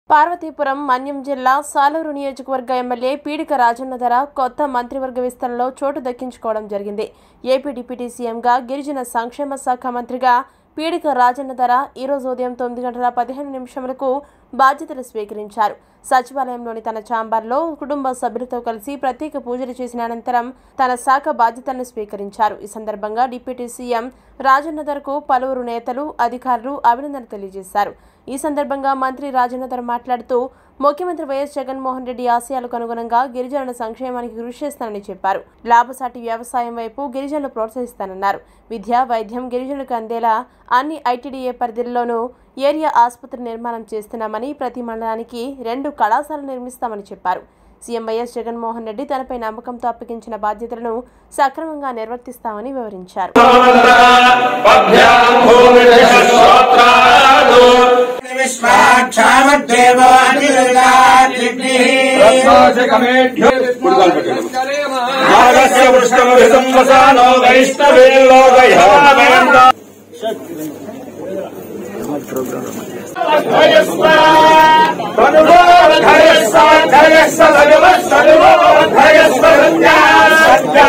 పార్వతీపురం మన్యం జిల్లా సాలూరు నియోజకవర్గ ఎమ్మెల్యే పీడిక రాజన్న ధర కొత్త మంత్రివర్గ విస్తరణలో చోటు దక్కించుకోవడం జరిగింది ఏపీ డిప్యూటీ సీఎంగా గిరిజన సంక్షేమ శాఖ మంత్రిగా పీడిక రాజన్న ధర ఈరోజు ఉదయం తొమ్మిది గంటల పదిహేను నిమిషములకు బాధ్యతలు స్వీకరించారు సచివాలయంలోని తన ఛాంబర్లో కుటుంబ సభ్యులతో కలిసి ప్రత్యేక పూజలు చేసిన అనంతరం తన శాఖ బాధ్యతలను స్వీకరించారు ఈ సందర్భంగా డిప్యూటీ సీఎం రాజన్న ధరకు పలువురు నేతలు అధికారులు అభినందన తెలియజేశారు ఈ సందర్భంగా మంత్రి రాజన్నధర్ మాట్లాడుతూ ముఖ్యమంత్రి వైఎస్ జగన్మోహన్ రెడ్డి ఆశయాలకు అనుగుణంగా గిరిజనుల సంక్షేమానికి కృషి చేస్తానని చెప్పారు లాభసాటి వ్యవసాయం వైపు గిరిజనులు ప్రోత్సహిస్తానన్నారు విద్య వైద్యం గిరిజనులకు అందేలా అన్ని ఐటీడీఏ పరిధిల్లోనూ ఏరియా ఆసుపత్రి నిర్మాణం చేస్తున్నామని ప్రతి మండలానికి రెండు కళాశాలలు నిర్మిస్తామని చెప్పారు సీఎం వైఎస్ జగన్మోహన్ రెడ్డి తనపై నమ్మకంతో అప్పగించిన బాధ్యతలను సక్రమంగా నిర్వర్తిస్తామని వివరించారు విశ్వాక్షామద్దేవో నాగస్య పృష్ఠమభిసంవసానో వైష్ణవే లోకయామయంత సర్వోధయస్వ ధయస్వ సర్వ సర్వోధయస్వ సత్యా